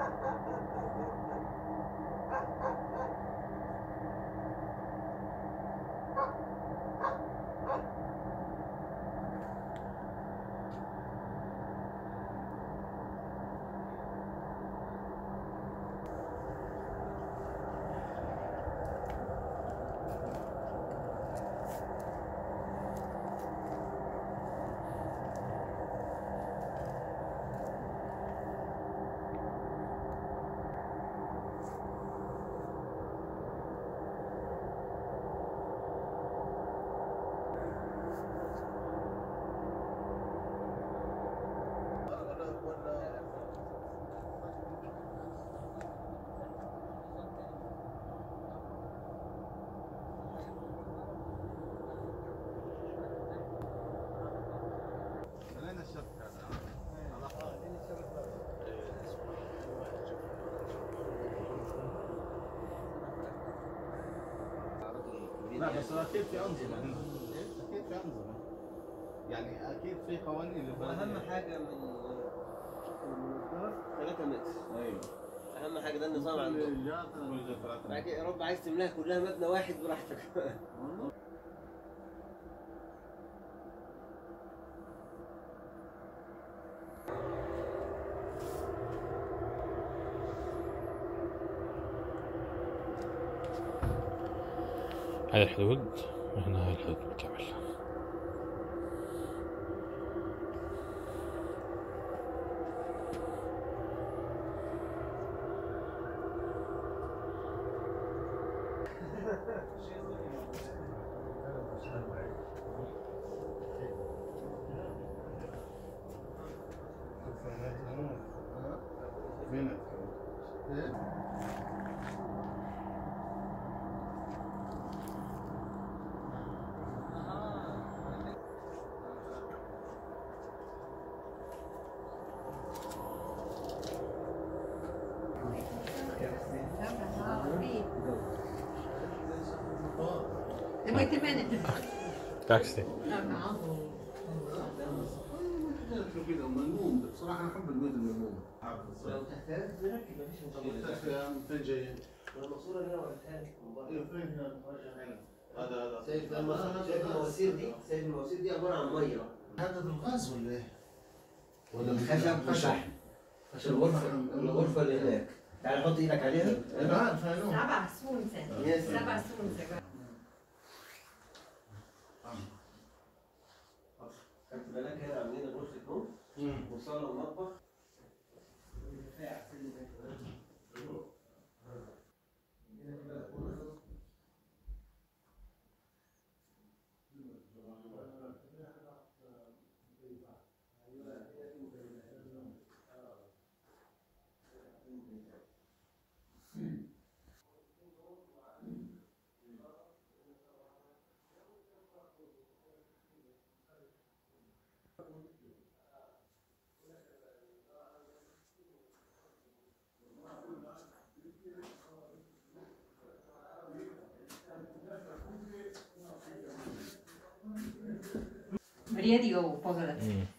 لا بس اكيد في انظمه هنا اكيد في انظمه يعني اكيد في قوانين واهم حاجه من من الظهر 3 متر ايوه اهم حاجه ده النظام عندهم كل ده ثلاثة بعد كده يا رب عايز تملاها كلها مبنى واحد براحتك هاي الحدود وهنا هاي الحدود بالكامل فينك Wait a minute. تاكسي كده ملموم بصراحه انا احب البيوت الملمومه لو تحتاج نركب مفيش مشكله فين جايين؟ الماسوره اللي انا وريتها لك من بره. ايوه فين هنا؟ هذا هذا شايف لما شايف المواسير دي شايف المواسير دي عباره عن ميه هذا بالغاز ولا ايه؟ ولا خشب وشحن الغرفه الغرفه اللي هناك تعال حط ايدك عليها انا عارف انا نوم سبع سونسة يس. سبع سونسة خدت بالك هنا عاملين غرفه نوم وصاله ومطبخ Maria di go, posala.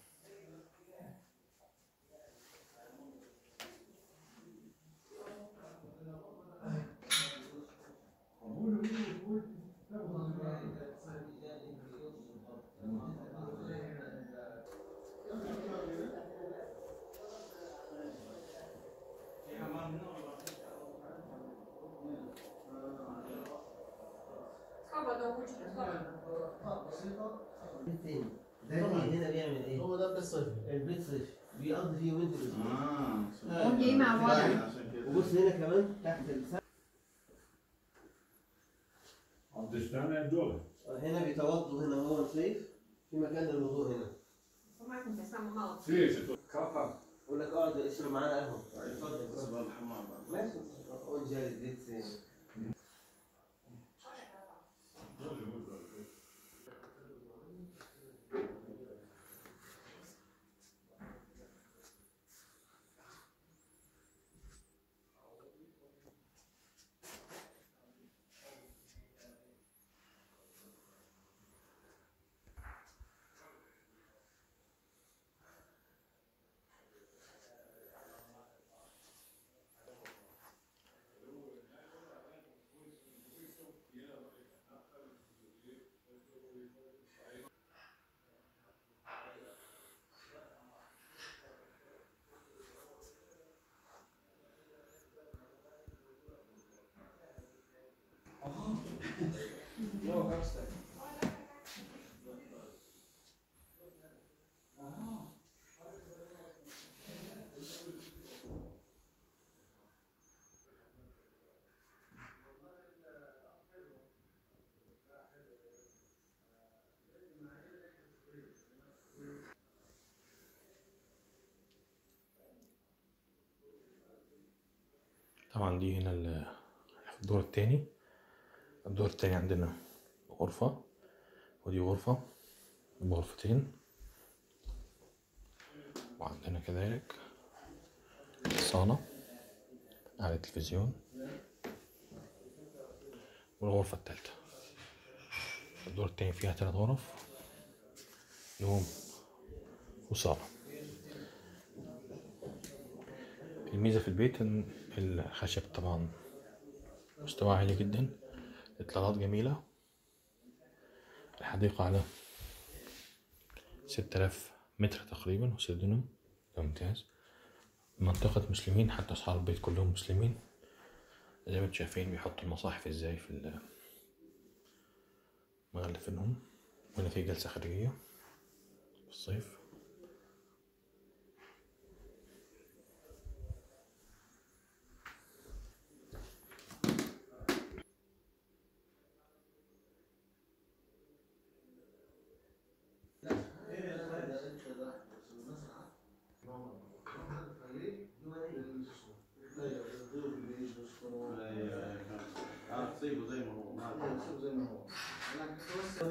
Scopa cucina, scopa. البيت تاني ده هنا بيعمل ايه؟ هو ده بس صيفي البيت صيف بيقضي فيه وينتر اه هم جايين مع بعض. عشان كده وبص هنا كمان تحت السقف Understand dole. هنا بيتوضوا هنا هو صيف في مكان للوضوء هنا Ormai contestiamo molto. Sì, se tu capa. يقول لك اقعد اشرب معانا قهوه اتفضل بس اتفضل. الحمام بقى. ماشي اقعد جالس ديت طبعا دي هنا ال- الدور التاني الدور التاني عندنا غرفة ودي غرفة بغرفتين وعندنا كذلك صالة على التلفزيون والغرفة التالتة الدور التاني فيها تلات غرف نوم وصالة الميزة في البيت إن الخشب طبعا مستوى عالي جدا إطلالات جميلة الحديقة على ستة آلاف متر تقريبا وسدنهم ده ممتاز منطقة مسلمين حتى أصحاب البيت كلهم مسلمين زي ما انتم شايفين بيحطوا المصاحف ازاي في ال- مغلفينهم وهنا في جلسة خارجية في الصيف اه تصيبه زي ما هو ما-